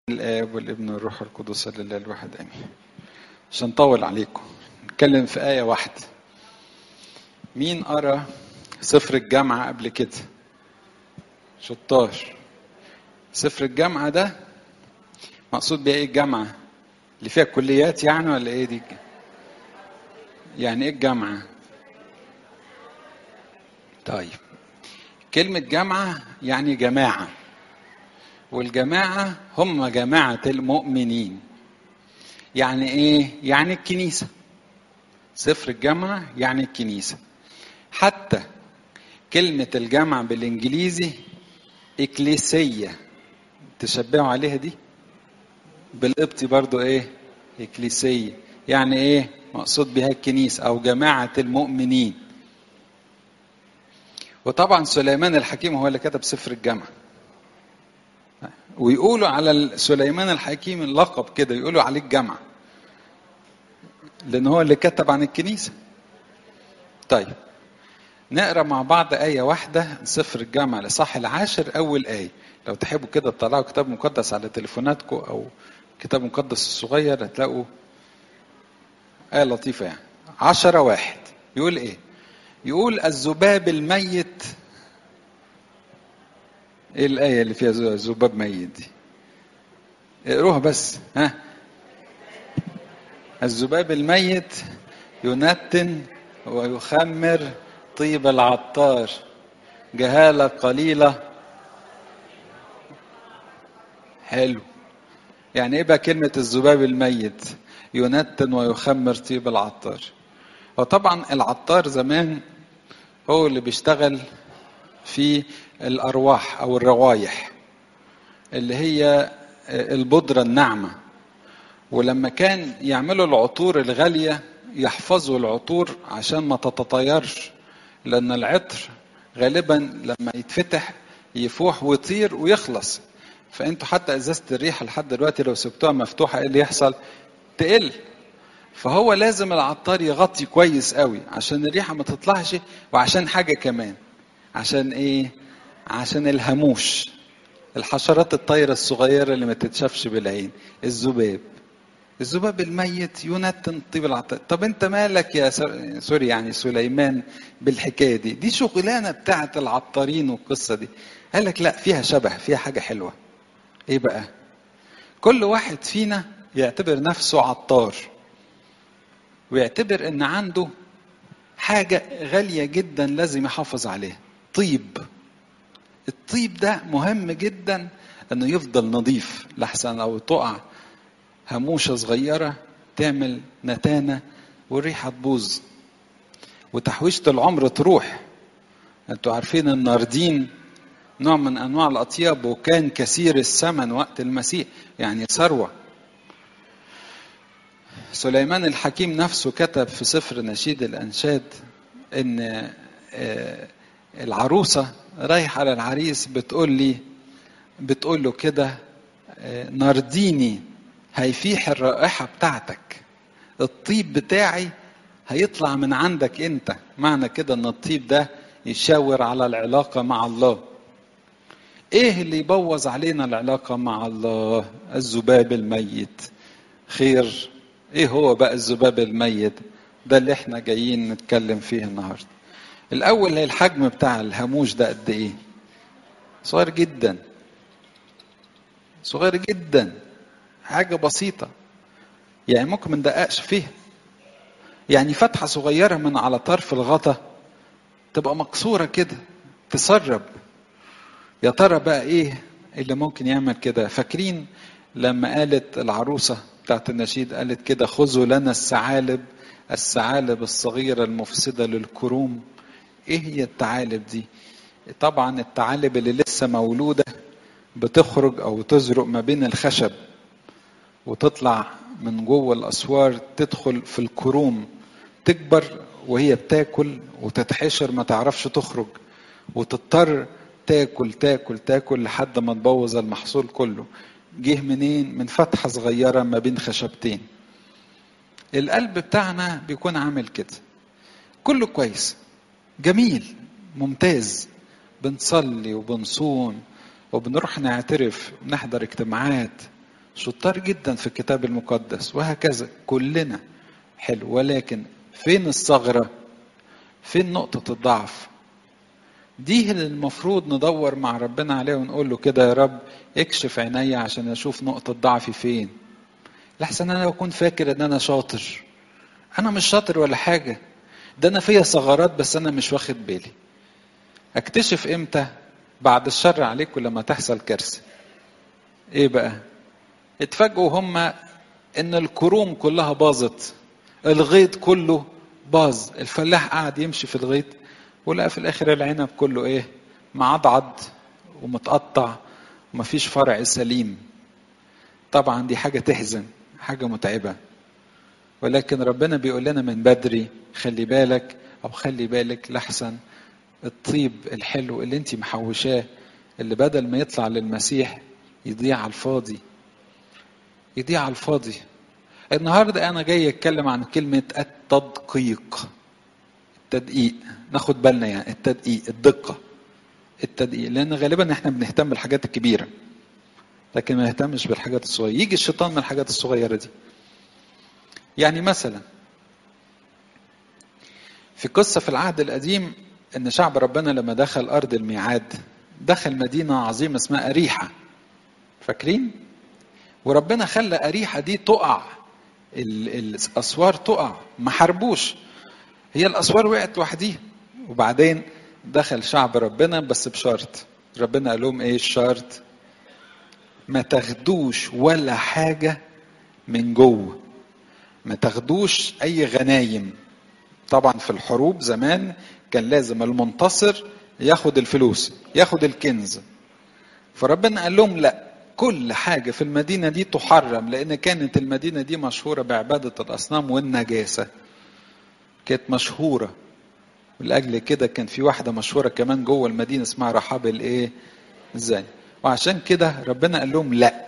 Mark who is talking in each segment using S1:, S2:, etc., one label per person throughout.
S1: الآب والابن والروح القدس لله الواحد آمين مش هنطول عليكم نتكلم في آية واحدة مين قرأ سفر الجامعة قبل كده شطار سفر الجامعة ده مقصود بيها ايه الجامعة اللي فيها كليات يعني ولا ايه دي يعني ايه الجامعة طيب كلمة جامعة يعني جماعة والجماعة هم جماعة المؤمنين يعني ايه يعني الكنيسة سفر الجامعة يعني الكنيسة حتى كلمة الجامعة بالانجليزي اكليسية تشبهوا عليها دي بالقبطي برضو ايه اكليسية يعني ايه مقصود بها الكنيسة او جماعة المؤمنين وطبعا سليمان الحكيم هو اللي كتب سفر الجامعة ويقولوا على سليمان الحكيم اللقب كده يقولوا عليه الجامعة لأن هو اللي كتب عن الكنيسة طيب نقرا مع بعض آية واحدة سفر الجامعة الإصحاح العاشر أول آية لو تحبوا كده تطلعوا كتاب مقدس على تليفوناتكم أو كتاب مقدس الصغير هتلاقوا آية لطيفة يعني عشرة واحد يقول إيه؟ يقول الذباب الميت ايه الآية اللي فيها ذباب ميت دي؟ اقروها بس ها الذباب الميت ينتن ويخمر طيب العطار جهالة قليلة حلو يعني ايه بقى كلمة الذباب الميت ينتن ويخمر طيب العطار وطبعا العطار زمان هو اللي بيشتغل في الارواح او الروايح اللي هي البودره الناعمه ولما كان يعملوا العطور الغاليه يحفظوا العطور عشان ما تتطيرش لان العطر غالبا لما يتفتح يفوح ويطير ويخلص فانتوا حتى ازازه الريحه لحد دلوقتي لو سبتوها مفتوحه ايه اللي يحصل تقل فهو لازم العطار يغطي كويس قوي عشان الريحه ما تطلعش وعشان حاجه كمان عشان ايه عشان الهاموش الحشرات الطايره الصغيره اللي ما تتشافش بالعين الذباب الذباب الميت ينتن طيب العطار طب انت مالك يا سوري يعني سليمان بالحكايه دي دي شغلانه بتاعه العطارين والقصه دي قال لك لا فيها شبه فيها حاجه حلوه ايه بقى كل واحد فينا يعتبر نفسه عطار ويعتبر ان عنده حاجه غاليه جدا لازم يحافظ عليها طيب الطيب ده مهم جدا انه يفضل نظيف لحسن لو تقع هموشه صغيره تعمل نتانه والريحه تبوظ وتحويشه العمر تروح انتوا عارفين الناردين نوع من انواع الاطياب وكان كثير الثمن وقت المسيح يعني ثروه سليمان الحكيم نفسه كتب في سفر نشيد الانشاد ان العروسه رايحه على العريس بتقول لي بتقول له كده نارديني هيفيح الرائحه بتاعتك الطيب بتاعي هيطلع من عندك انت معنى كده ان الطيب ده يشاور على العلاقه مع الله ايه اللي يبوظ علينا العلاقه مع الله الذباب الميت خير ايه هو بقى الذباب الميت ده اللي احنا جايين نتكلم فيه النهارده الاول هي الحجم بتاع الهاموش ده قد ايه صغير جدا صغير جدا حاجه بسيطه يعني ممكن ما ندققش فيها يعني فتحه صغيره من على طرف الغطا تبقى مكسوره كده تسرب يا ترى بقى ايه اللي ممكن يعمل كده فاكرين لما قالت العروسه بتاعت النشيد قالت كده خذوا لنا الثعالب الثعالب الصغيره المفسده للكروم ايه هي الثعالب دي طبعا الثعالب اللي لسه مولوده بتخرج او تزرق ما بين الخشب وتطلع من جوه الاسوار تدخل في الكروم تكبر وهي بتاكل وتتحشر ما تعرفش تخرج وتضطر تاكل تاكل تاكل لحد ما تبوظ المحصول كله جه منين من فتحه صغيره ما بين خشبتين القلب بتاعنا بيكون عامل كده كله كويس جميل ممتاز بنصلي وبنصوم وبنروح نعترف نحضر اجتماعات شطار جدا في الكتاب المقدس وهكذا كلنا حلو ولكن فين الثغرة فين نقطة الضعف دي اللي المفروض ندور مع ربنا عليها ونقول له كده يا رب اكشف عيني عشان اشوف نقطة ضعفي فين لحسن انا اكون فاكر ان انا شاطر انا مش شاطر ولا حاجة ده انا فيا ثغرات بس انا مش واخد بالي اكتشف امتى بعد الشر عليكم لما تحصل كارثة ايه بقى اتفاجئوا هم ان الكروم كلها باظت الغيط كله باظ الفلاح قاعد يمشي في الغيط ولقى في الاخر العنب كله ايه معضعض ومتقطع ومفيش فرع سليم طبعا دي حاجة تحزن حاجة متعبة ولكن ربنا بيقول لنا من بدري خلي بالك او خلي بالك لحسن الطيب الحلو اللي انت محوشاه اللي بدل ما يطلع للمسيح يضيع على الفاضي يضيع على الفاضي النهارده انا جاي اتكلم عن كلمه التدقيق التدقيق ناخد بالنا يعني التدقيق الدقه التدقيق لان غالبا احنا بنهتم بالحاجات الكبيره لكن ما نهتمش بالحاجات الصغيره يجي الشيطان من الحاجات الصغيره دي يعني مثلا في قصه في العهد القديم ان شعب ربنا لما دخل ارض الميعاد دخل مدينه عظيمه اسمها اريحه فاكرين وربنا خلى اريحه دي تقع الاسوار تقع ما حاربوش هي الاسوار وقعت لوحديها وبعدين دخل شعب ربنا بس بشرط ربنا قال لهم ايه الشرط ما تاخدوش ولا حاجه من جوه ما تاخدوش اي غنايم طبعا في الحروب زمان كان لازم المنتصر ياخد الفلوس ياخد الكنز فربنا قال لهم لا كل حاجة في المدينة دي تحرم لأن كانت المدينة دي مشهورة بعبادة الأصنام والنجاسة كانت مشهورة ولأجل كده كان في واحدة مشهورة كمان جوه المدينة اسمها رحاب الإيه؟ الزاني وعشان كده ربنا قال لهم لا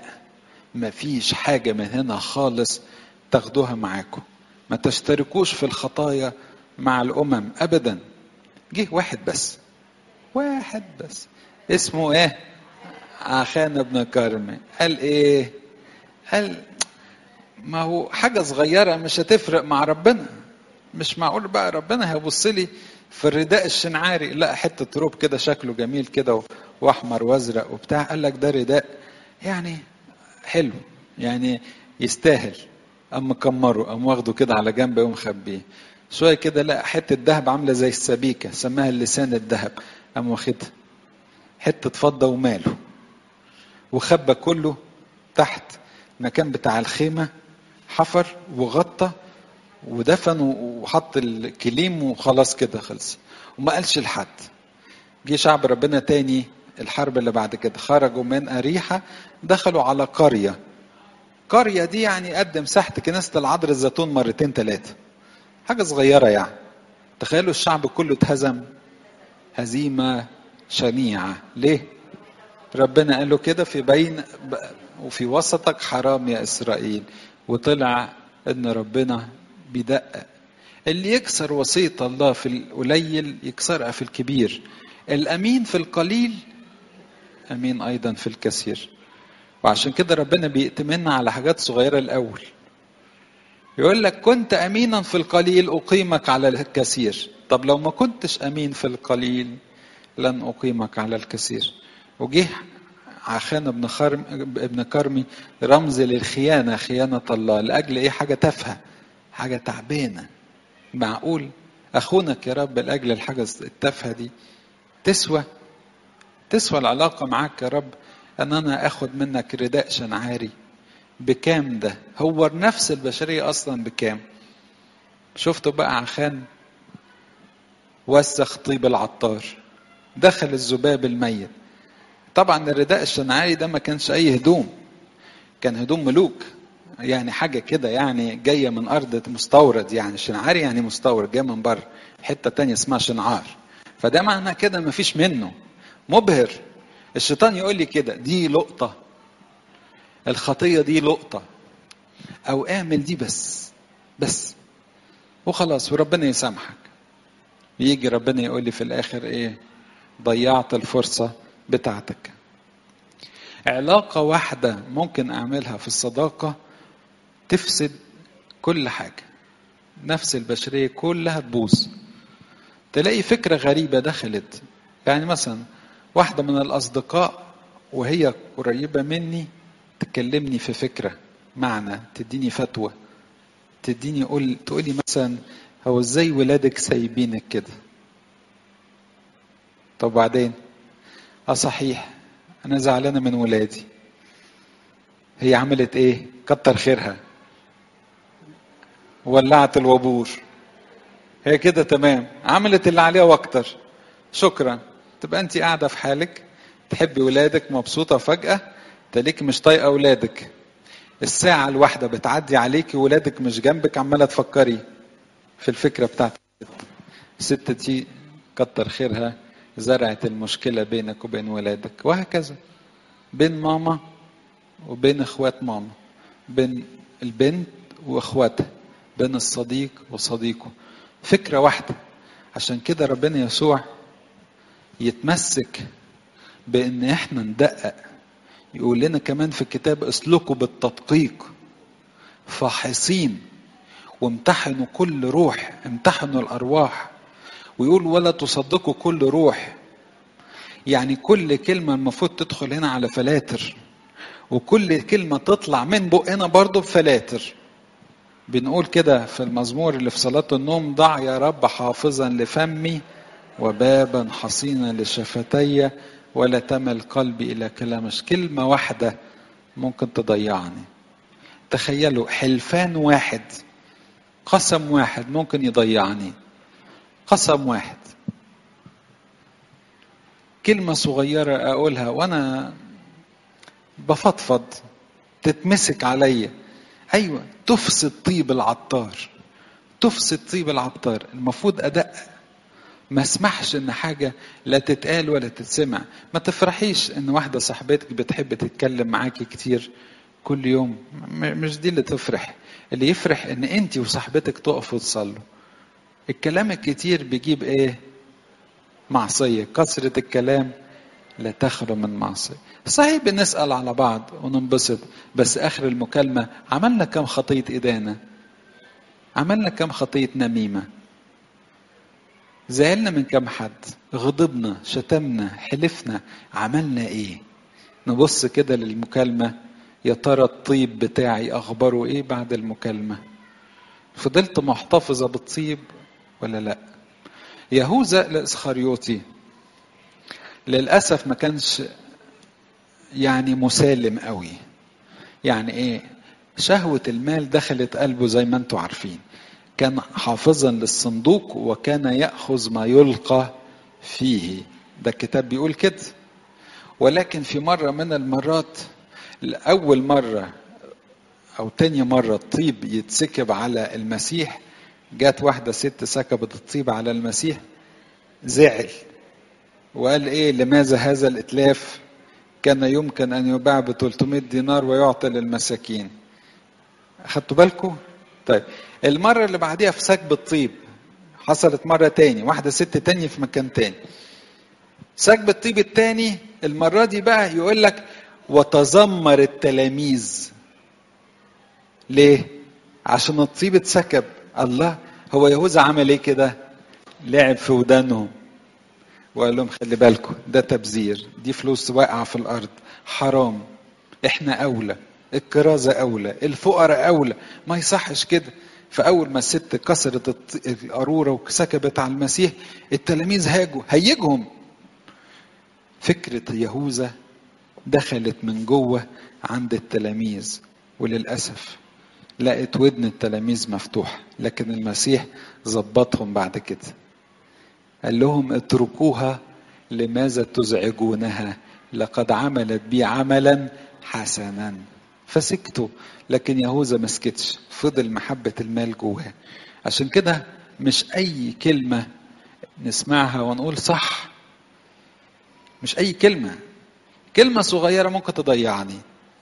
S1: مفيش حاجة من هنا خالص تاخدوها معاكم ما تشتركوش في الخطايا مع الأمم أبدا جه واحد بس واحد بس اسمه ايه عخان بن كرمي قال ايه قال ما هو حاجة صغيرة مش هتفرق مع ربنا مش معقول بقى ربنا هيبص لي في الرداء الشنعاري لا حتة روب كده شكله جميل كده واحمر وازرق وبتاع قال لك ده رداء يعني حلو يعني يستاهل قام مكمره قام واخده كده على جنب ومخبيه شويه كده لقى حته ذهب عامله زي السبيكه سماها اللسان الذهب قام واخدها حته فضه وماله وخبى كله تحت المكان بتاع الخيمه حفر وغطى ودفن وحط الكليم وخلاص كده خلص وما قالش لحد جه شعب ربنا تاني الحرب اللي بعد كده خرجوا من أريحة دخلوا على قرية قرية دي يعني قد مساحة كنيسة العذراء الزيتون مرتين ثلاثة حاجة صغيرة يعني تخيلوا الشعب كله اتهزم هزيمة شنيعة ليه؟ ربنا قال له كده في بين وفي وسطك حرام يا إسرائيل وطلع إن ربنا بيدقق اللي يكسر وصية الله في القليل يكسرها في الكبير الأمين في القليل أمين أيضا في الكثير وعشان كده ربنا بيأتمنا على حاجات صغيرة الأول يقول لك كنت أمينا في القليل أقيمك على الكثير طب لو ما كنتش أمين في القليل لن أقيمك على الكثير وجه عخان ابن خرم ابن كرمي رمز للخيانة خيانة الله لأجل إيه حاجة تافهة حاجة تعبانة معقول أخونك يا رب لأجل الحاجة التافهة دي تسوى تسوى العلاقة معاك يا رب أن أنا أخد منك رداء شنعاري بكام ده هو نفس البشرية أصلا بكام شفتوا بقى عخان وسخ طيب العطار دخل الذباب الميت طبعا الرداء الشنعاري ده ما كانش أي هدوم كان هدوم ملوك يعني حاجة كده يعني جاية من أرض مستورد يعني شنعاري يعني مستورد جاي من بره حتة تانية اسمها شنعار فده معنى كده ما فيش منه مبهر الشيطان يقول لي كده دي لقطة الخطية دي لقطة أو اعمل دي بس بس وخلاص وربنا يسامحك يجي ربنا يقول لي في الآخر إيه ضيعت الفرصة بتاعتك علاقة واحدة ممكن أعملها في الصداقة تفسد كل حاجة نفس البشرية كلها تبوظ تلاقي فكرة غريبة دخلت يعني مثلا واحدة من الأصدقاء وهي قريبة مني تكلمني في فكرة معنى تديني فتوى تديني قول تقولي مثلا هو ازاي ولادك سايبينك كده طب بعدين اه صحيح انا زعلانه من ولادي هي عملت ايه كتر خيرها ولعت الوابور هي كده تمام عملت اللي عليها واكتر شكرا تبقى انت قاعده في حالك تحبي ولادك مبسوطه فجاه تلاقيك مش طايقه ولادك الساعه الواحده بتعدي عليكي ولادك مش جنبك عماله تفكري في الفكره بتاعتك الست دي كتر خيرها زرعت المشكله بينك وبين ولادك وهكذا بين ماما وبين اخوات ماما بين البنت واخواتها بين الصديق وصديقه فكره واحده عشان كده ربنا يسوع يتمسك بان احنا ندقق يقول لنا كمان في الكتاب اسلكوا بالتدقيق فاحصين وامتحنوا كل روح امتحنوا الارواح ويقول ولا تصدقوا كل روح يعني كل كلمة المفروض تدخل هنا على فلاتر وكل كلمة تطلع من بقنا برضو بفلاتر بنقول كده في المزمور اللي في صلاة النوم ضع يا رب حافظا لفمي وبابا حصينا لشفتي ولا تمل قلبي إلى كلامش كلمة واحدة ممكن تضيعني تخيلوا حلفان واحد قسم واحد ممكن يضيعني قسم واحد كلمة صغيرة أقولها وأنا بفضفض تتمسك عليا أيوة تفسد طيب العطار تفسد طيب العطار المفروض أدقق ما اسمحش ان حاجه لا تتقال ولا تتسمع ما تفرحيش ان واحده صاحبتك بتحب تتكلم معاكي كتير كل يوم مش دي اللي تفرح اللي يفرح ان انت وصاحبتك تقفوا تصلوا الكلام الكتير بيجيب ايه معصيه كثره الكلام لا تخلو من معصيه صحيح بنسال على بعض وننبسط بس اخر المكالمه عملنا كم خطيه ادانه عملنا كم خطيه نميمه زعلنا من كم حد غضبنا شتمنا حلفنا عملنا ايه نبص كده للمكالمة يا ترى الطيب بتاعي اخباره ايه بعد المكالمة فضلت محتفظة بالطيب ولا لا يهوذا الاسخريوطي للأسف ما كانش يعني مسالم قوي يعني ايه شهوة المال دخلت قلبه زي ما انتم عارفين كان حافظا للصندوق وكان ياخذ ما يلقى فيه ده الكتاب بيقول كده ولكن في مره من المرات لاول مره او تاني مره الطيب يتسكب على المسيح جات واحده ست سكبت الطيب على المسيح زعل وقال ايه لماذا هذا الاتلاف كان يمكن ان يباع ب 300 دينار ويعطى للمساكين اخدتوا بالكم طيب المرة اللي بعديها في سكب الطيب حصلت مرة تاني واحدة ست تانية في مكان تاني سكب الطيب التاني المرة دي بقى يقول لك وتذمر التلاميذ ليه؟ عشان الطيب اتسكب الله هو يهوذا عمل ايه كده؟ لعب في ودانهم وقال لهم خلي بالكم ده تبذير دي فلوس واقعة في الأرض حرام احنا أولى الكرازة أولى الفقراء أولى ما يصحش كده فأول ما الست كسرت القارورة وسكبت على المسيح التلاميذ هاجوا هيجهم فكرة يهوذا دخلت من جوه عند التلاميذ وللأسف لقت ودن التلاميذ مفتوحة لكن المسيح ظبطهم بعد كده قال لهم اتركوها لماذا تزعجونها لقد عملت بي عملا حسنا فسكتوا لكن يهوذا ما سكتش فضل محبة المال جواه عشان كده مش أي كلمة نسمعها ونقول صح مش أي كلمة كلمة صغيرة ممكن تضيعني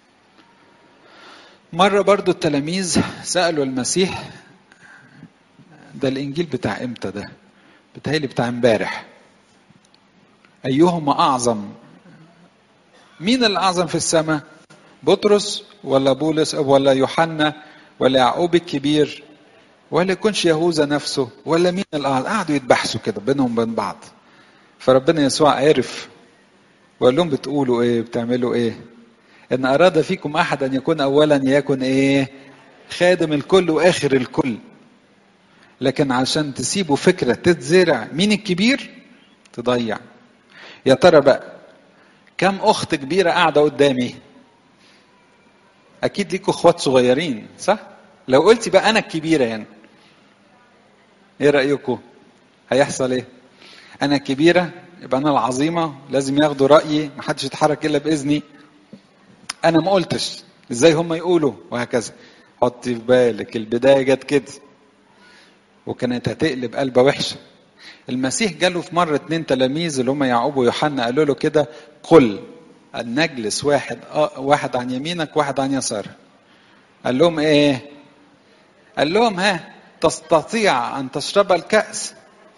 S1: مرة برضو التلاميذ سألوا المسيح ده الإنجيل بتاع إمتى ده بتهيألي بتاع امبارح أيهما أعظم مين الأعظم في السماء بطرس ولا بولس ولا يوحنا ولا يعقوب الكبير ولا يكونش يهوذا نفسه ولا مين الأعظم قعدوا يتبحثوا كده بينهم وبين بعض فربنا يسوع عرف وقال لهم بتقولوا ايه بتعملوا ايه ان اراد فيكم احد ان يكون اولا يكن ايه خادم الكل واخر الكل لكن عشان تسيبوا فكره تتزرع مين الكبير تضيع يا ترى بقى كم اخت كبيره قاعده قدامي اكيد ليكوا اخوات صغيرين صح لو قلتي بقى انا الكبيره يعني ايه رايكم هيحصل ايه انا الكبيره يبقى انا العظيمه لازم ياخدوا رايي محدش يتحرك الا باذني انا ما قلتش ازاي هم يقولوا وهكذا حطي في بالك البدايه جت كده وكانت هتقلب قلبه وحشه المسيح جاله في مره اتنين تلاميذ اللي هم يعقوب ويوحنا قالوا له كده قل أن نجلس واحد آه واحد عن يمينك واحد عن يسارك قال لهم ايه قال لهم ها تستطيع ان تشرب الكأس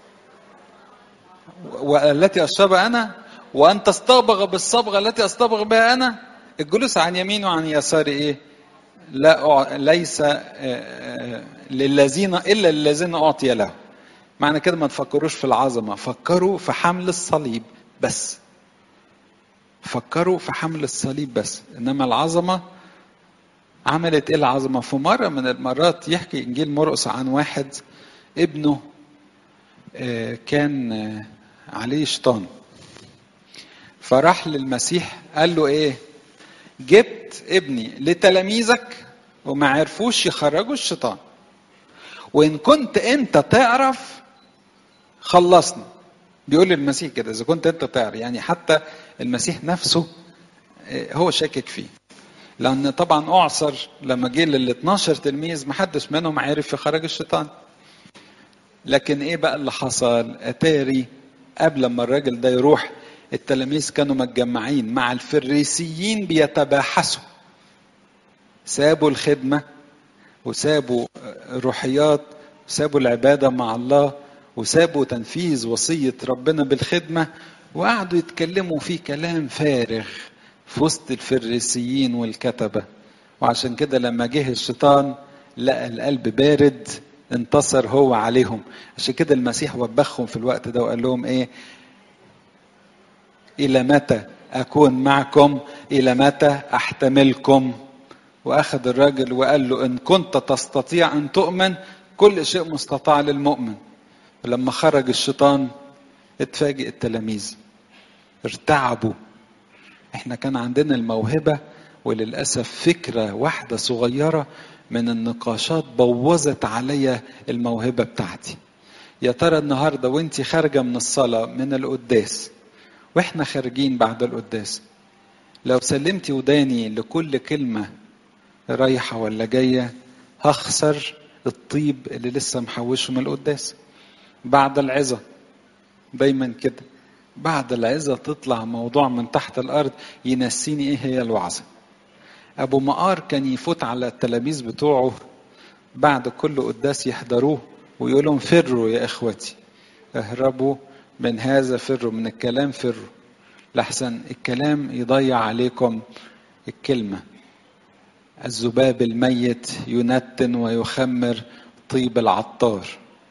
S1: والتي اشربها انا وان تصطبغ بالصبغه التي اصطبغ بها انا الجلوس عن يمين وعن يساري ايه لا ليس للذين الا للذين اعطي له معنى كده ما تفكروش في العظمه فكروا في حمل الصليب بس فكروا في حمل الصليب بس انما العظمه عملت ايه العظمه في مره من المرات يحكي انجيل مرقس عن واحد ابنه كان عليه شيطان فراح للمسيح قال له ايه جبت ابني لتلاميذك وما عرفوش يخرجوا الشيطان وان كنت انت تعرف خلصنا بيقول للمسيح كده اذا كنت انت تعرف يعني حتى المسيح نفسه هو شاكك فيه لان طبعا اعصر لما جه لل 12 تلميذ ما حدش منهم عرف يخرج الشيطان لكن ايه بقى اللي حصل اتاري قبل ما الراجل ده يروح التلاميذ كانوا متجمعين مع الفريسيين بيتباحثوا سابوا الخدمه وسابوا الروحيات وسابوا العباده مع الله وسابوا تنفيذ وصيه ربنا بالخدمه وقعدوا يتكلموا في كلام فارغ في وسط الفريسيين والكتبه وعشان كده لما جه الشيطان لقى القلب بارد انتصر هو عليهم عشان كده المسيح وبخهم في الوقت ده وقال لهم ايه الى متى اكون معكم الى متى احتملكم واخذ الراجل وقال له ان كنت تستطيع ان تؤمن كل شيء مستطاع للمؤمن ولما خرج الشيطان اتفاجئ التلاميذ ارتعبوا احنا كان عندنا الموهبه وللاسف فكره واحده صغيره من النقاشات بوظت عليا الموهبة بتاعتي يا ترى النهاردة وانت خارجة من الصلاة من القداس واحنا خارجين بعد القداس لو سلمتي وداني لكل كلمة رايحة ولا جاية هخسر الطيب اللي لسه محوشه من القداس بعد العظة دايما كده بعد العظة تطلع موضوع من تحت الأرض ينسيني إيه هي الوعظة أبو مقار كان يفوت على التلاميذ بتوعه بعد كل قداس يحضروه ويقول لهم فروا يا إخوتي اهربوا من هذا فروا من الكلام فروا لحسن الكلام يضيع عليكم الكلمة الذباب الميت ينتن ويخمر طيب العطار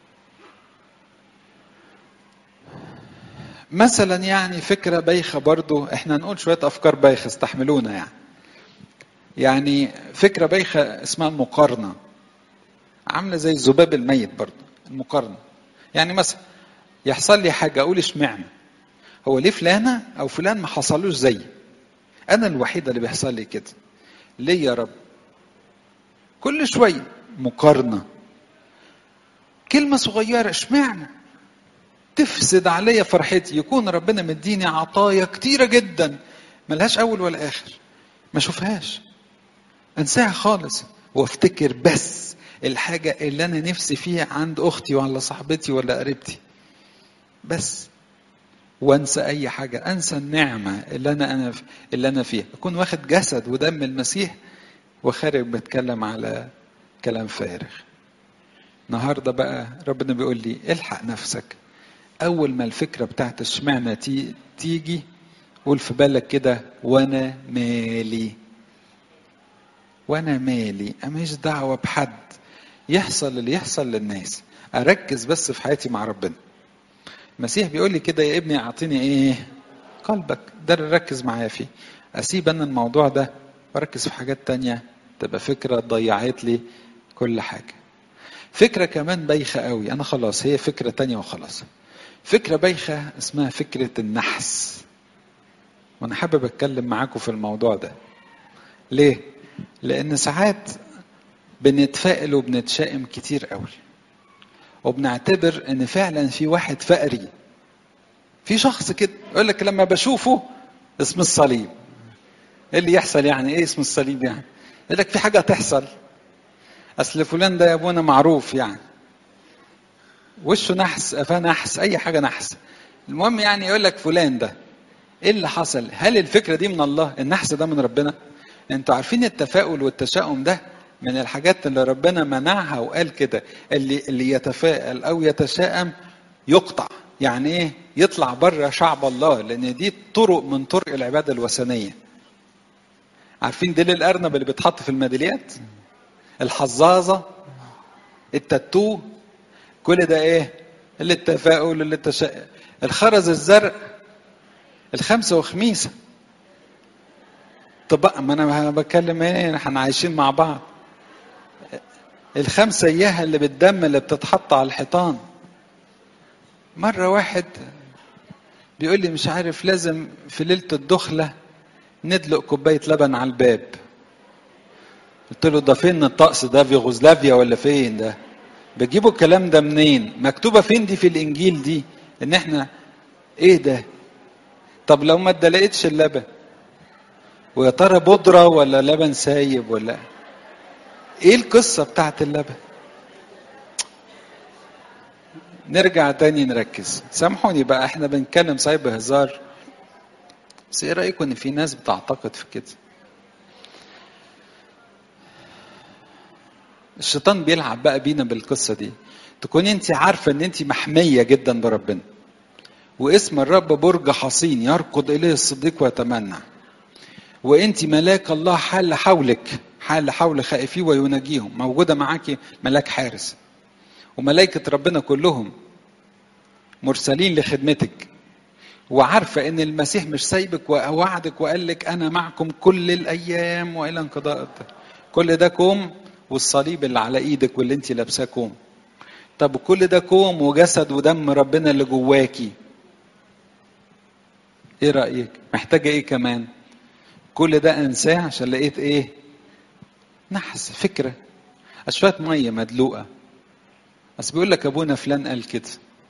S1: مثلا يعني فكرة بايخة برضو احنا نقول شوية أفكار بايخة استحملونا يعني يعني فكرة بايخة اسمها المقارنة عاملة زي الذباب الميت برضو المقارنة يعني مثلا يحصل لي حاجة أقول اشمعنى هو ليه فلانة أو فلان ما حصلوش زيي أنا الوحيدة اللي بيحصل لي كده ليه يا رب كل شوية مقارنة كلمة صغيرة اشمعنى تفسد عليا فرحتي يكون ربنا مديني عطايا كتيرة جدا ملهاش أول ولا آخر ما اشوفهاش انساها خالص وافتكر بس الحاجة اللي أنا نفسي فيها عند أختي ولا صاحبتي ولا قريبتي بس وانسى أي حاجة أنسى النعمة اللي أنا أنا اللي أنا فيها أكون واخد جسد ودم المسيح وخارج بتكلم على كلام فارغ النهاردة بقى ربنا بيقول لي الحق نفسك أول ما الفكرة بتاعت اشمعنى تيجي قول في بالك كده وانا مالي وانا مالي ماليش دعوه بحد يحصل اللي يحصل للناس اركز بس في حياتي مع ربنا المسيح بيقول لي كده يا ابني اعطيني ايه قلبك ده اللي ركز معايا فيه اسيب انا الموضوع ده واركز في حاجات تانية تبقى فكره ضيعت لي كل حاجه فكره كمان بايخه قوي انا خلاص هي فكره تانية وخلاص فكره بايخه اسمها فكره النحس وانا حابب اتكلم معاكم في الموضوع ده ليه لان ساعات بنتفائل وبنتشائم كتير قوي وبنعتبر ان فعلا في واحد فقري في شخص كده يقول لك لما بشوفه اسم الصليب ايه اللي يحصل يعني ايه اسم الصليب يعني يقول لك في حاجه تحصل اصل فلان ده يا ابونا معروف يعني وشه نحس قفاه نحس اي حاجه نحس المهم يعني يقول لك فلان ده ايه اللي حصل هل الفكره دي من الله النحس ده من ربنا انتوا عارفين التفاؤل والتشاؤم ده من الحاجات اللي ربنا منعها وقال كده اللي اللي يتفائل او يتشائم يقطع يعني ايه يطلع بره شعب الله لان دي طرق من طرق العباده الوثنيه عارفين ديل الارنب اللي بيتحط في الميداليات الحظاظه التاتو كل ده ايه اللي التفاؤل اللي التشاؤم الخرز الزرق الخمسه وخميسه طب بقى ما انا بتكلم ايه احنا عايشين مع بعض الخمسه اياها اللي بالدم اللي بتتحط على الحيطان مره واحد بيقول لي مش عارف لازم في ليله الدخله ندلق كوبايه لبن على الباب قلت له ده فين الطقس ده في يوغوسلافيا ولا فين ده بتجيبوا الكلام ده منين مكتوبه فين دي في الانجيل دي ان احنا ايه ده طب لو ما اتدلقتش اللبن ويا ترى بودرة ولا لبن سايب ولا ايه القصة بتاعت اللبن نرجع تاني نركز سامحوني بقى احنا بنتكلم صحيح بهزار بس ايه رأيكم ان في ناس بتعتقد في كده الشيطان بيلعب بقى بينا بالقصة دي تكون انت عارفة ان انت محمية جدا بربنا واسم الرب برج حصين يركض اليه الصديق ويتمنى وانت ملاك الله حال حولك حال حول خائفيه ويناجيهم موجوده معاكي ملاك حارس وملائكه ربنا كلهم مرسلين لخدمتك وعارفه ان المسيح مش سايبك ووعدك وقال لك انا معكم كل الايام والى انقضاء الدهر كل ده كوم والصليب اللي على ايدك واللي انت لابساه كوم طب كل ده كوم وجسد ودم ربنا اللي جواكي ايه رايك محتاجه ايه كمان كل ده انساه عشان لقيت ايه نحس فكره شويه ميه مدلوقه بس بيقول لك ابونا فلان قال كده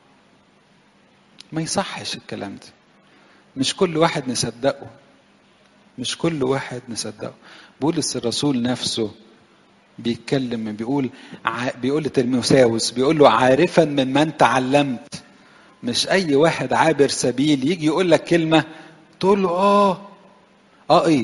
S1: ما يصحش الكلام ده مش كل واحد نصدقه مش كل واحد نصدقه بولس الرسول نفسه بيتكلم بيقول ع... بيقول لتلميوساوس بيقول له عارفا من من تعلمت مش اي واحد عابر سبيل يجي يقول لك كلمه تقول له اه اه ايه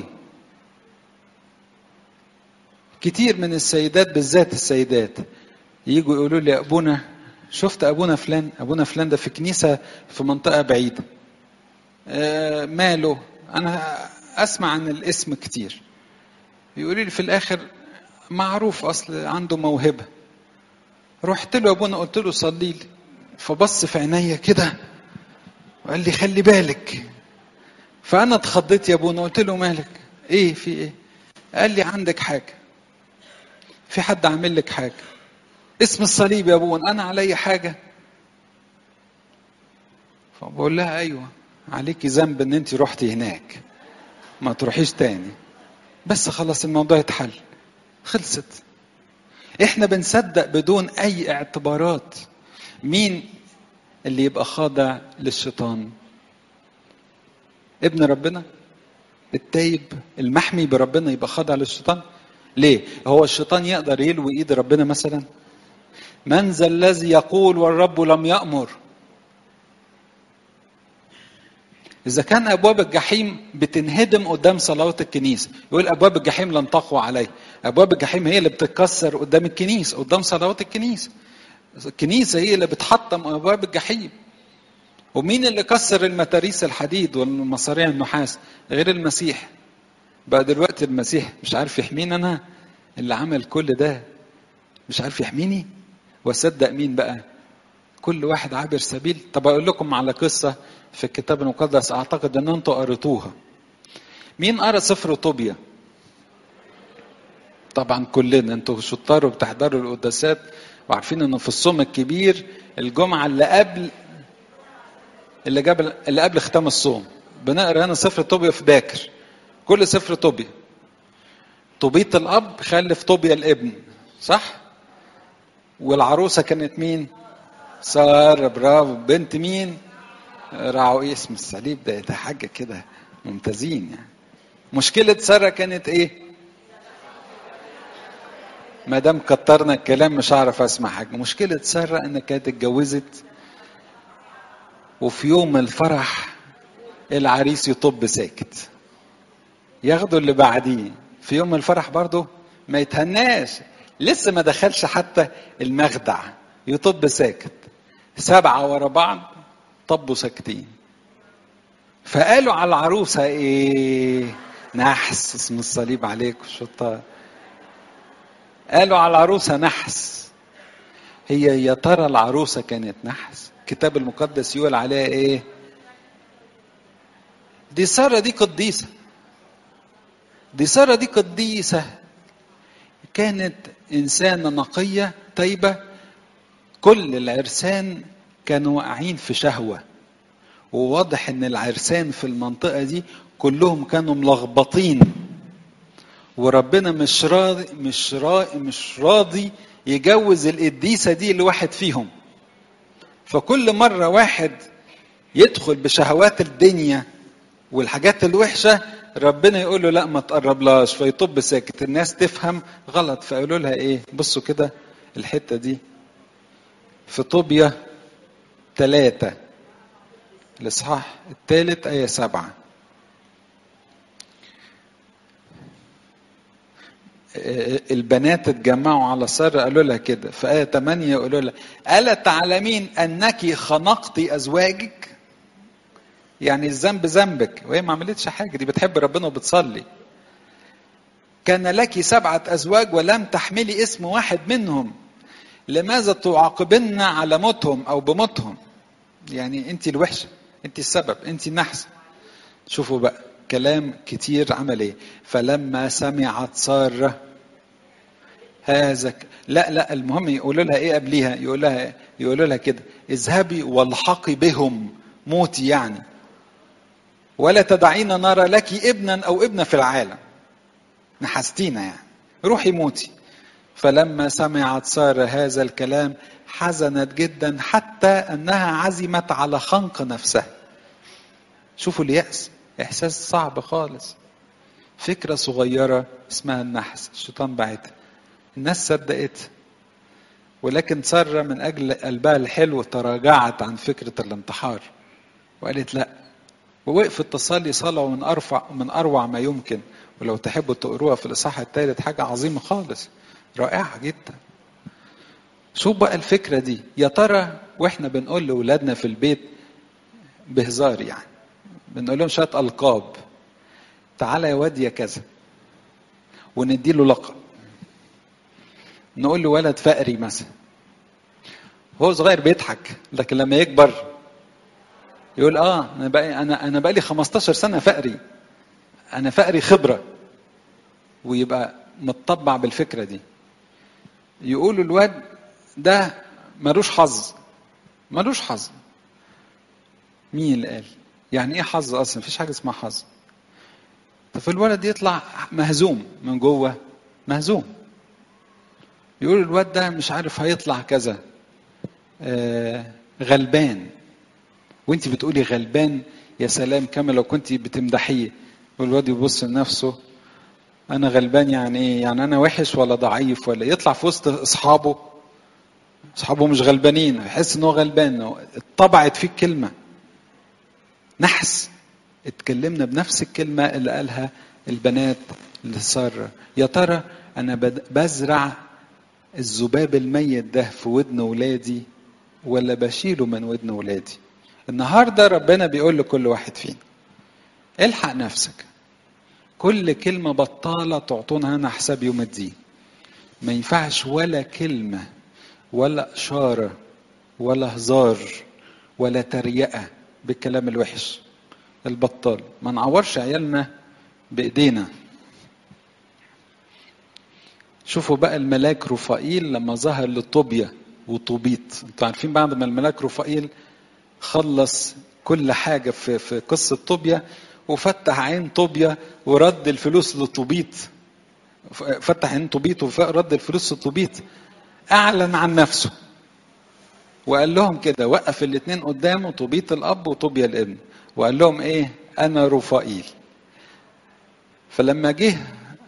S1: كتير من السيدات بالذات السيدات يجوا يقولوا لي ابونا شفت ابونا فلان ابونا فلان ده في كنيسه في منطقه بعيده آه ماله انا اسمع عن الاسم كتير يقولوا لي في الاخر معروف اصل عنده موهبه رحت له ابونا قلت له صلي لي فبص في عينيا كده وقال لي خلي بالك فانا اتخضيت يا ابونا قلت له مالك ايه في ايه قال لي عندك حاجه في حد عامل لك حاجه اسم الصليب يا ابونا انا علي حاجه فبقول لها ايوه عليكي ذنب ان انت رحتي هناك ما تروحيش تاني بس خلاص الموضوع اتحل خلصت احنا بنصدق بدون اي اعتبارات مين اللي يبقى خاضع للشيطان ابن ربنا التايب المحمي بربنا يبقى خاضع للشيطان ليه هو الشيطان يقدر يلوي ايد ربنا مثلا من ذا الذي يقول والرب لم يأمر إذا كان أبواب الجحيم بتنهدم قدام صلوات الكنيسة يقول أبواب الجحيم لن تقوى عليه أبواب الجحيم هي اللي بتتكسر قدام الكنيسة قدام صلوات الكنيسة الكنيسة هي اللي بتحطم أبواب الجحيم ومين اللي كسر المتاريس الحديد والمصاريع النحاس غير المسيح بقى دلوقتي المسيح مش عارف يحميني انا اللي عمل كل ده مش عارف يحميني واصدق مين بقى كل واحد عابر سبيل طب اقول لكم على قصه في الكتاب المقدس اعتقد ان انتوا قريتوها مين قرا سفر طوبيا طبعا كلنا انتوا شطار وبتحضروا القداسات وعارفين انه في الصوم الكبير الجمعه اللي قبل اللي قبل اللي قبل ختام الصوم بنقرا هنا سفر طوبيا في باكر كل سفر طوبيا طوبية الاب خلف طوبيا الابن صح والعروسه كانت مين سارة برافو بنت مين راعوا ايه اسم الصليب ده ده حاجه كده ممتازين يعني مشكله ساره كانت ايه ما دام كترنا الكلام مش هعرف اسمع حاجه مشكله ساره انها كانت اتجوزت وفي يوم الفرح العريس يطب ساكت ياخدوا اللي بعديه في يوم الفرح برضه ما يتهناش لسه ما دخلش حتى المخدع يطب ساكت سبعة ورا بعض طبوا ساكتين فقالوا على العروسة ايه نحس اسم الصليب عليكم شطار قالوا على العروسة نحس هي يا ترى العروسة كانت نحس الكتاب المقدس يقول عليها ايه دي سارة دي قديسة دي سارة دي قديسة كانت إنسانة نقية طيبة كل العرسان كانوا واقعين في شهوة وواضح إن العرسان في المنطقة دي كلهم كانوا ملخبطين وربنا مش راضي مش راضي مش راضي يجوز القديسة دي لواحد فيهم فكل مرة واحد يدخل بشهوات الدنيا والحاجات الوحشة ربنا يقول له لا ما تقربلاش فيطب ساكت الناس تفهم غلط فيقولوا لها ايه بصوا كده الحتة دي في طوبيا ثلاثة الإصحاح الثالث آية سبعة البنات اتجمعوا على سارة قالوا لها كده في آية 8 يقولوا لها ألا تعلمين أنك خنقت أزواجك يعني الذنب ذنبك وهي ما عملتش حاجة دي بتحب ربنا وبتصلي كان لك سبعة أزواج ولم تحملي اسم واحد منهم لماذا تعاقبن على موتهم أو بموتهم يعني أنت الوحشة أنت السبب أنت النحس شوفوا بقى كلام كتير عمل ايه فلما سمعت سارة هذا ك... لا لا المهم يقولوا لها ايه قبليها يقول لها يقولوا لها كده اذهبي والحقي بهم موتي يعني ولا تدعين نرى لك ابنا او ابنه في العالم نحستينا يعني روحي موتي فلما سمعت سارة هذا الكلام حزنت جدا حتى انها عزمت على خنق نفسها شوفوا اليأس احساس صعب خالص فكرة صغيرة اسمها النحس الشيطان بعتها الناس صدقت ولكن سارة من أجل قلبها الحلو تراجعت عن فكرة الانتحار وقالت لا ووقفت تصلي صلاة من أرفع من أروع ما يمكن ولو تحبوا تقروها في الإصحاح الثالث حاجة عظيمة خالص رائعة جدا شو بقى الفكرة دي يا ترى واحنا بنقول لأولادنا في البيت بهزار يعني بنقول لهم شويه القاب تعالى يا واد يا كذا وندي له لقب نقول له ولد فقري مثلا هو صغير بيضحك لكن لما يكبر يقول اه انا بقى انا انا بقى لي 15 سنه فقري انا فقري خبره ويبقى متطبع بالفكره دي يقولوا الواد ده ملوش حظ ملوش حظ مين اللي قال يعني ايه حظ اصلا مفيش حاجه اسمها حظ فالولد يطلع مهزوم من جوه مهزوم يقول الواد ده مش عارف هيطلع كذا آه غلبان وانت بتقولي غلبان يا سلام كما لو كنت بتمدحيه والواد يبص لنفسه انا غلبان يعني ايه يعني انا وحش ولا ضعيف ولا يطلع في وسط اصحابه اصحابه مش غلبانين يحس ان هو غلبان اتطبعت فيه الكلمه نحس اتكلمنا بنفس الكلمة اللي قالها البنات لسارة يا ترى أنا بزرع الذباب الميت ده في ودن ولادي ولا بشيله من ودن ولادي النهارده ربنا بيقول لكل واحد فينا الحق نفسك كل كلمة بطالة تعطونا عنها حساب يوم الدين ما ينفعش ولا كلمة ولا إشارة ولا هزار ولا تريقة بالكلام الوحش البطال ما نعورش عيالنا بإيدينا شوفوا بقى الملاك رفائيل لما ظهر لطوبيا وطوبيت انتوا عارفين بعد ما الملاك رفائيل خلص كل حاجة في, في قصة طوبيا وفتح عين طوبيا ورد الفلوس لطوبيت فتح عين طوبيت ورد الفلوس لطوبيت اعلن عن نفسه وقال لهم كده وقف الاثنين قدامه طوبيت الاب وطوبيا الابن وقال لهم ايه انا رفائيل فلما جه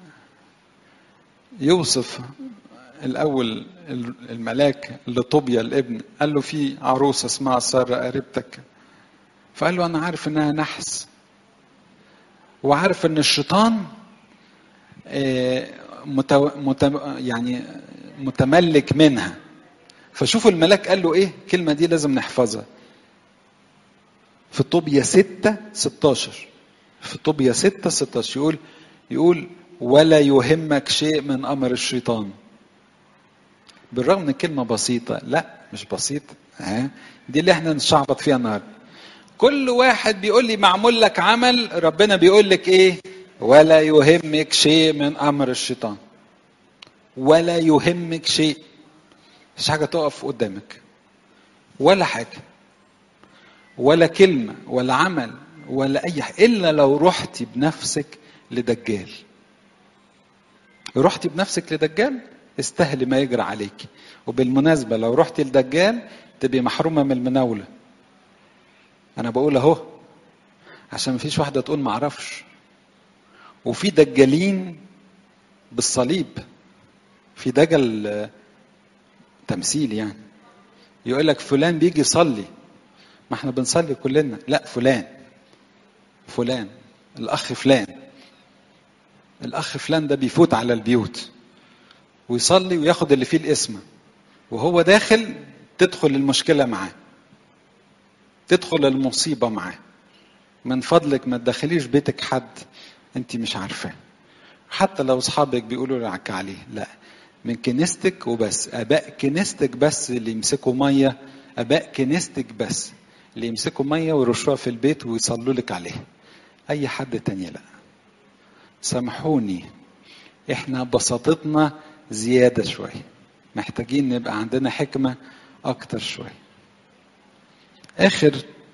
S1: يوصف الاول الملاك لطوبيا الابن قال له في عروسه اسمها ساره قريبتك فقال له انا عارف انها نحس وعارف ان الشيطان متو... متو... يعني متملك منها فشوفوا الملاك قال له ايه الكلمه دي لازم نحفظها في طوبيا 6 16 في طوبيا 6 16 يقول يقول ولا يهمك شيء من امر الشيطان بالرغم ان الكلمه بسيطه لا مش بسيطه ها دي اللي احنا نشعبط فيها النهارده كل واحد بيقول لي معمول لك عمل ربنا بيقول لك ايه ولا يهمك شيء من امر الشيطان ولا يهمك شيء مش حاجه تقف قدامك ولا حاجه ولا كلمه ولا عمل ولا اي حاجه الا لو رحتي بنفسك لدجال رحتي بنفسك لدجال استهلي ما يجرى عليك وبالمناسبه لو رحتي لدجال تبقي محرومه من المناوله انا بقول اهو عشان مفيش واحده تقول ما اعرفش وفي دجالين بالصليب في دجل تمثيل يعني يقول لك فلان بيجي يصلي ما احنا بنصلي كلنا لا فلان فلان الاخ فلان الاخ فلان ده بيفوت على البيوت ويصلي وياخد اللي فيه الاسم وهو داخل تدخل المشكله معاه تدخل المصيبه معاه من فضلك ما تدخليش بيتك حد انت مش عارفاه حتى لو اصحابك بيقولوا لك عليه لا من كنيستك وبس اباء كنيستك بس اللي يمسكوا ميه اباء كنيستك بس اللي يمسكوا ميه ويرشوها في البيت ويصلوا لك عليها اي حد تاني لا سامحوني احنا بساطتنا زياده شويه محتاجين نبقى عندنا حكمه اكتر شويه اخر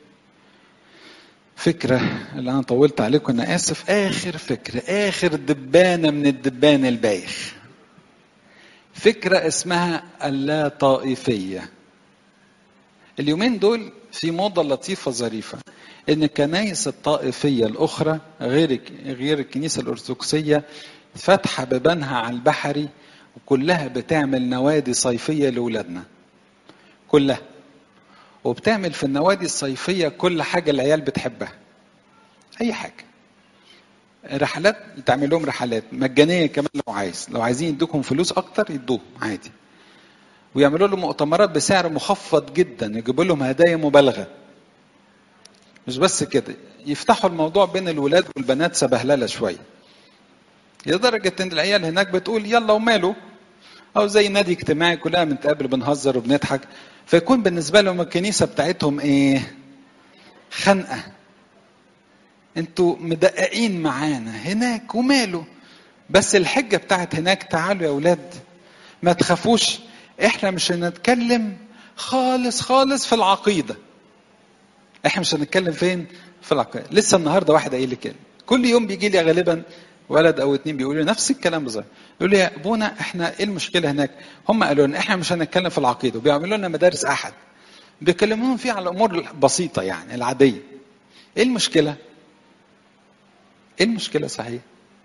S1: فكرة اللي أنا طولت عليكم أنا آسف آخر فكرة آخر دبانة من الدبان البايخ فكرة اسمها اللا طائفية اليومين دول في موضة لطيفة ظريفة إن الكنايس الطائفية الأخرى غير غير الكنيسة الأرثوذكسية فاتحة ببانها على البحري وكلها بتعمل نوادي صيفية لأولادنا كلها وبتعمل في النوادي الصيفية كل حاجة العيال بتحبها أي حاجة رحلات تعمل لهم رحلات مجانية كمان لو عايز لو عايزين يدوكم فلوس أكتر يدوهم عادي ويعملوا لهم مؤتمرات بسعر مخفض جدا يجيبوا لهم هدايا مبالغة مش بس كده يفتحوا الموضوع بين الولاد والبنات سبهللة شوية لدرجة إن العيال هناك بتقول يلا وماله أو زي نادي اجتماعي كلنا بنتقابل بنهزر وبنضحك فيكون بالنسبه لهم الكنيسه بتاعتهم ايه خنقه انتوا مدققين معانا هناك وماله بس الحجه بتاعت هناك تعالوا يا اولاد ما تخافوش احنا مش هنتكلم خالص خالص في العقيده احنا مش هنتكلم فين في العقيده لسه النهارده واحد قايل لي كده كل يوم بيجي لي غالبا ولد او اتنين بيقولوا لي نفس الكلام بالظبط يقول لي يا ابونا احنا ايه المشكله هناك هم قالوا لنا احنا مش هنتكلم في العقيده وبيعملوا لنا مدارس احد بيكلموهم فيه على الامور البسيطه يعني العاديه ايه المشكله ايه المشكله صحيح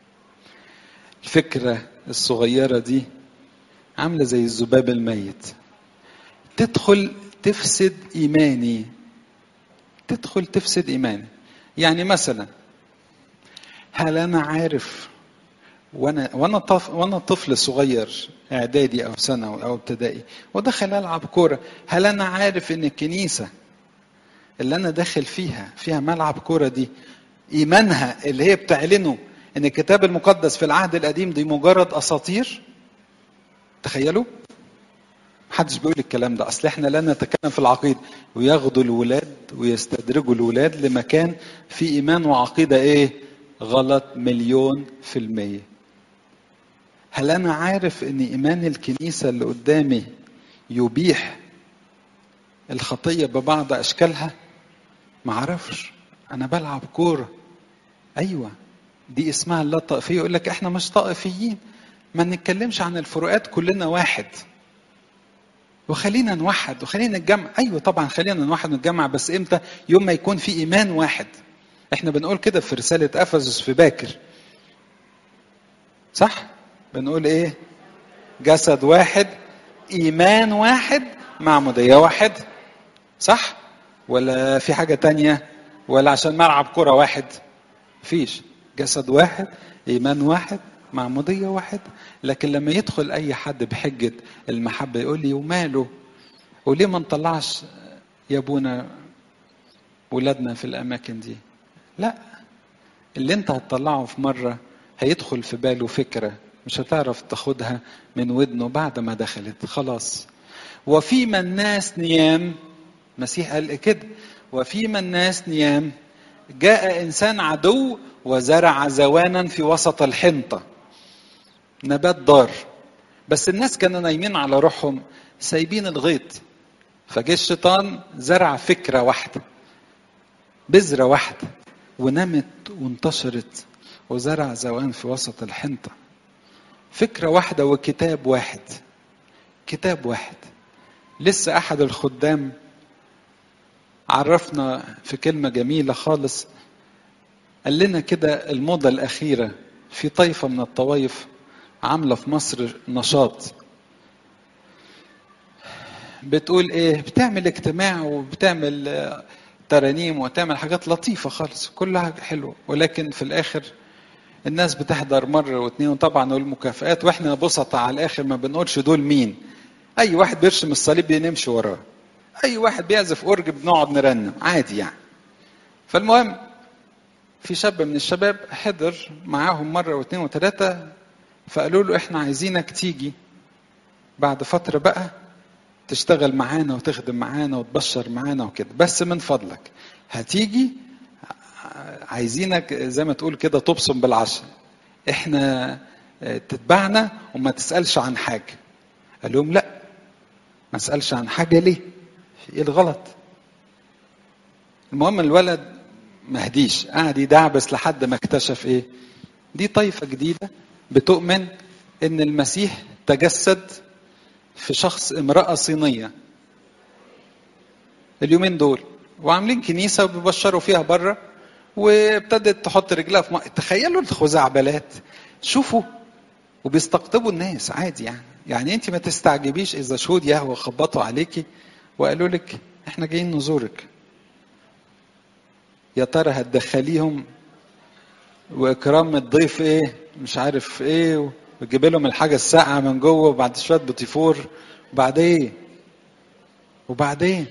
S1: الفكره الصغيره دي عامله زي الذباب الميت تدخل تفسد ايماني تدخل تفسد ايماني يعني مثلا هل انا عارف وانا وانا طف وانا طفل صغير اعدادي او ثانوي او ابتدائي ودخل العب كوره هل انا عارف ان الكنيسه اللي انا داخل فيها فيها ملعب كوره دي ايمانها اللي هي بتعلنه ان الكتاب المقدس في العهد القديم دي مجرد اساطير تخيلوا محدش بيقول الكلام ده اصل احنا لا نتكلم في العقيده وياخدوا الولاد ويستدرجوا الولاد لمكان فيه ايمان وعقيده ايه غلط مليون في الميه هل انا عارف ان ايمان الكنيسه اللي قدامي يبيح الخطيه ببعض اشكالها ما اعرفش انا بلعب كوره ايوه دي اسمها اللا طائفيه يقول لك احنا مش طائفيين ما نتكلمش عن الفروقات كلنا واحد وخلينا نوحد وخلينا نتجمع ايوه طبعا خلينا نوحد ونتجمع بس امتى يوم ما يكون في ايمان واحد احنا بنقول كده في رساله افسس في باكر صح بنقول ايه جسد واحد ايمان واحد معموديه واحد صح ولا في حاجه تانية ولا عشان ملعب كره واحد فيش جسد واحد ايمان واحد معموديه واحد لكن لما يدخل اي حد بحجه المحبه يقول لي وماله وليه ما نطلعش يا ابونا ولادنا في الاماكن دي لا اللي انت هتطلعه في مره هيدخل في باله فكره مش هتعرف تاخدها من ودنه بعد ما دخلت خلاص وفيما الناس نيام مسيح قال كده وفيما الناس نيام جاء انسان عدو وزرع زوانا في وسط الحنطه نبات ضار بس الناس كانوا نايمين على روحهم سايبين الغيط فجه الشيطان زرع فكره واحده بذره واحده ونمت وانتشرت وزرع زوان في وسط الحنطه فكره واحده وكتاب واحد كتاب واحد لسه احد الخدام عرفنا في كلمه جميله خالص قال لنا كده الموضه الاخيره في طائفه من الطوائف عامله في مصر نشاط بتقول ايه بتعمل اجتماع وبتعمل ترانيم وتعمل حاجات لطيفه خالص كلها حلوه ولكن في الاخر الناس بتحضر مره واثنين وطبعا والمكافئات واحنا بسطة على الاخر ما بنقولش دول مين اي واحد بيرسم الصليب بنمشي وراه اي واحد بيعزف اورج بنقعد نرنم عادي يعني فالمهم في شاب من الشباب حضر معاهم مره واثنين وثلاثه فقالوا له احنا عايزينك تيجي بعد فتره بقى تشتغل معانا وتخدم معانا وتبشر معانا وكده بس من فضلك هتيجي عايزينك زي ما تقول كده تبصم بالعشاء احنا تتبعنا وما تسالش عن حاجه قال لهم لا ما اسالش عن حاجه ليه ايه الغلط المهم الولد ما هديش قعد يدعبس لحد ما اكتشف ايه دي طائفه جديده بتؤمن ان المسيح تجسد في شخص امراه صينيه اليومين دول وعاملين كنيسه وبيبشروا فيها بره وابتدت تحط رجلها في ماء تخيلوا الخزعبلات شوفوا وبيستقطبوا الناس عادي يعني يعني انت ما تستعجبيش اذا شهود يهوه خبطوا عليكي وقالوا لك احنا جايين نزورك يا ترى هتدخليهم واكرام الضيف ايه مش عارف ايه وتجيب لهم الحاجه الساقعه من جوه وبعد شويه بطيفور وبعدين وبعدين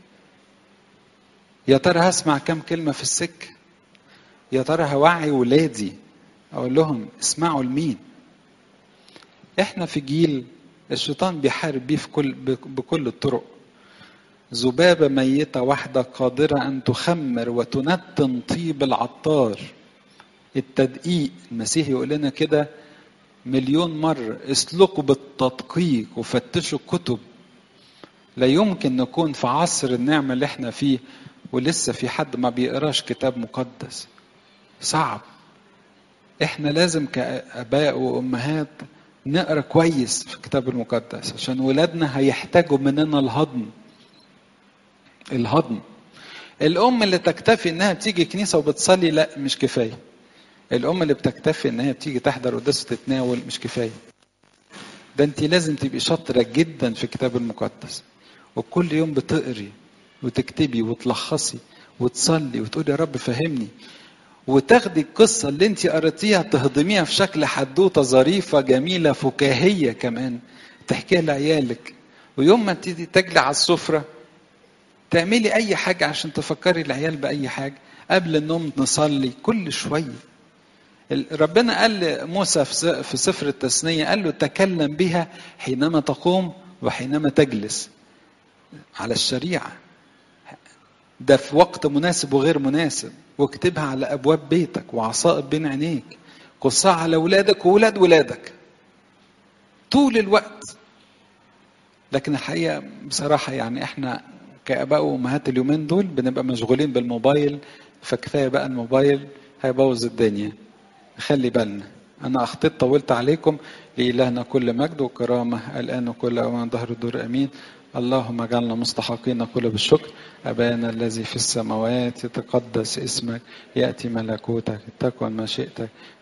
S1: يا ترى هسمع كام كلمه في السكه يا ترى هوعي ولادي اقول لهم اسمعوا لمين احنا في جيل الشيطان بيحارب بيه في كل بكل الطرق ذبابة ميتة واحدة قادرة أن تخمر وتنتن طيب العطار التدقيق المسيح يقول لنا كده مليون مرة اسلكوا بالتدقيق وفتشوا الكتب لا يمكن نكون في عصر النعمة اللي احنا فيه ولسه في حد ما بيقراش كتاب مقدس صعب احنا لازم كاباء وامهات نقرا كويس في الكتاب المقدس عشان ولادنا هيحتاجوا مننا الهضم الهضم الام اللي تكتفي انها بتيجي كنيسه وبتصلي لا مش كفايه الام اللي بتكتفي انها بتيجي تحضر قداس وتتناول مش كفايه ده انت لازم تبقي شاطره جدا في الكتاب المقدس وكل يوم بتقري وتكتبي وتلخصي وتصلي وتقولي يا رب فهمني وتاخدي القصة اللي انت قريتيها تهضميها في شكل حدوتة ظريفة جميلة فكاهية كمان تحكيها لعيالك ويوم ما تيجي تجلي على السفرة تعملي اي حاجه عشان تفكري العيال باي حاجه قبل النوم نصلي كل شويه ربنا قال لموسى في سفر التثنيه قال له تكلم بها حينما تقوم وحينما تجلس على الشريعه ده في وقت مناسب وغير مناسب واكتبها على ابواب بيتك وعصائب بين عينيك قصها على اولادك واولاد ولادك طول الوقت لكن الحقيقه بصراحه يعني احنا كاباء وامهات اليومين دول بنبقى مشغولين بالموبايل فكفايه بقى الموبايل هيبوظ الدنيا خلي بالنا انا اخطيت طولت عليكم لالهنا كل مجد وكرامه الان وكل اوان ظهر الدور امين اللهم اجعلنا مستحقين كل بالشكر أبانا الذي في السماوات يتقدس اسمك يأتي ملكوتك تكن مشيئتك